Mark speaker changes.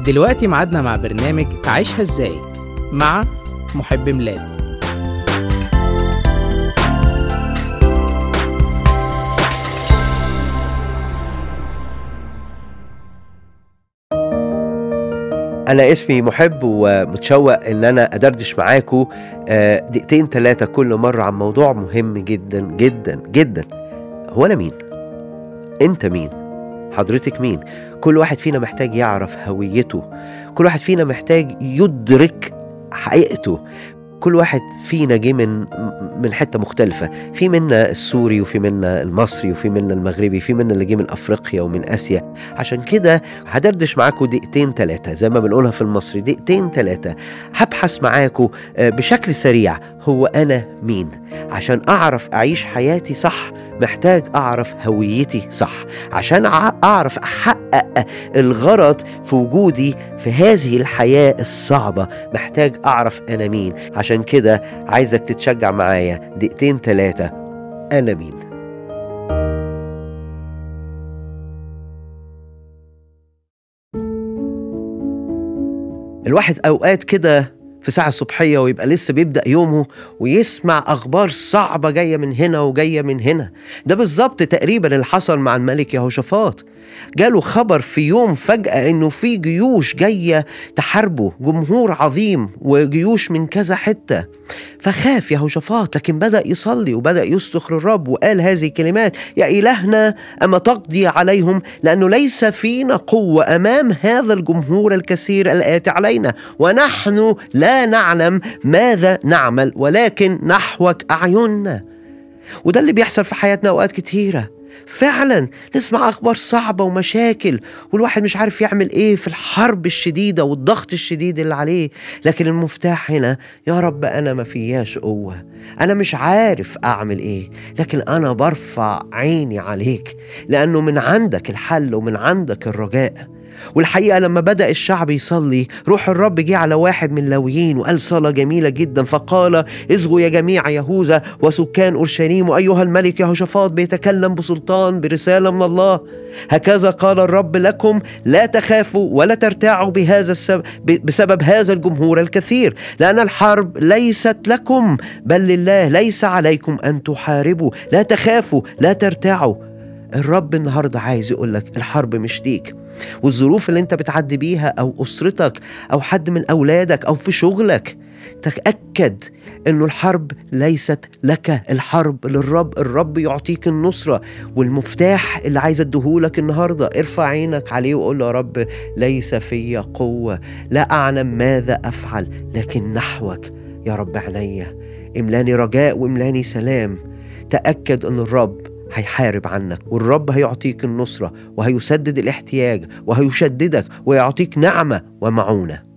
Speaker 1: دلوقتي ميعادنا مع برنامج عيشها ازاي مع محب ميلاد
Speaker 2: أنا اسمي محب ومتشوق إن أنا أدردش معاكم آه، دقيقتين ثلاثة كل مرة عن موضوع مهم جدا جدا جدا هو أنا مين؟ أنت مين؟ حضرتك مين؟ كل واحد فينا محتاج يعرف هويته كل واحد فينا محتاج يدرك حقيقته كل واحد فينا جه من من حته مختلفه في منا السوري وفي منا المصري وفي منا المغربي في منا اللي جه من افريقيا ومن اسيا عشان كده هدردش معاكم دقيقتين ثلاثه زي ما بنقولها في المصري دقيقتين ثلاثه هبحث معاكم آه، بشكل سريع هو انا مين عشان اعرف اعيش حياتي صح محتاج اعرف هويتي صح عشان أع- اعرف احقق الغرض في وجودي في هذه الحياه الصعبه محتاج اعرف انا مين عشان كده عايزك تتشجع معايا دقيقتين ثلاثه انا مين الواحد اوقات كده في ساعة صبحية ويبقى لسه بيبدأ يومه ويسمع أخبار صعبة جاية من هنا وجاية من هنا ده بالظبط تقريبا اللي حصل مع الملك يهوشافاط جاله خبر في يوم فجأة إنه في جيوش جاية تحاربه جمهور عظيم وجيوش من كذا حتة فخاف يهوشافاط لكن بدأ يصلي وبدأ يصرخ للرب وقال هذه الكلمات يا إلهنا أما تقضي عليهم لأنه ليس فينا قوة أمام هذا الجمهور الكثير الآتي علينا ونحن لا نعلم ماذا نعمل ولكن نحوك أعيننا وده اللي بيحصل في حياتنا أوقات كتيرة فعلا نسمع أخبار صعبة ومشاكل والواحد مش عارف يعمل إيه في الحرب الشديدة والضغط الشديد اللي عليه لكن المفتاح هنا يا رب أنا ما فياش قوة أنا مش عارف أعمل إيه لكن أنا برفع عيني عليك لأنه من عندك الحل ومن عندك الرجاء والحقيقة لما بدأ الشعب يصلي روح الرب جه على واحد من لاويين وقال صلاة جميلة جدا فقال اصغوا يا جميع يهوذا وسكان أورشليم وأيها الملك يهوشافاط بيتكلم بسلطان برسالة من الله هكذا قال الرب لكم لا تخافوا ولا ترتاعوا بهذا السبب بسبب هذا الجمهور الكثير لأن الحرب ليست لكم بل لله ليس عليكم أن تحاربوا لا تخافوا لا ترتاعوا الرب النهارده عايز يقول لك الحرب مش ليك والظروف اللي انت بتعدي بيها او اسرتك او حد من اولادك او في شغلك تأكد انه الحرب ليست لك الحرب للرب الرب يعطيك النصرة والمفتاح اللي عايز اديهولك النهاردة ارفع عينك عليه وقول له يا رب ليس في قوة لا اعلم ماذا افعل لكن نحوك يا رب عينيا املاني رجاء واملاني سلام تأكد ان الرب هيحارب عنك والرب هيعطيك النصرة وهيسدد الاحتياج وهيشددك ويعطيك نعمة ومعونة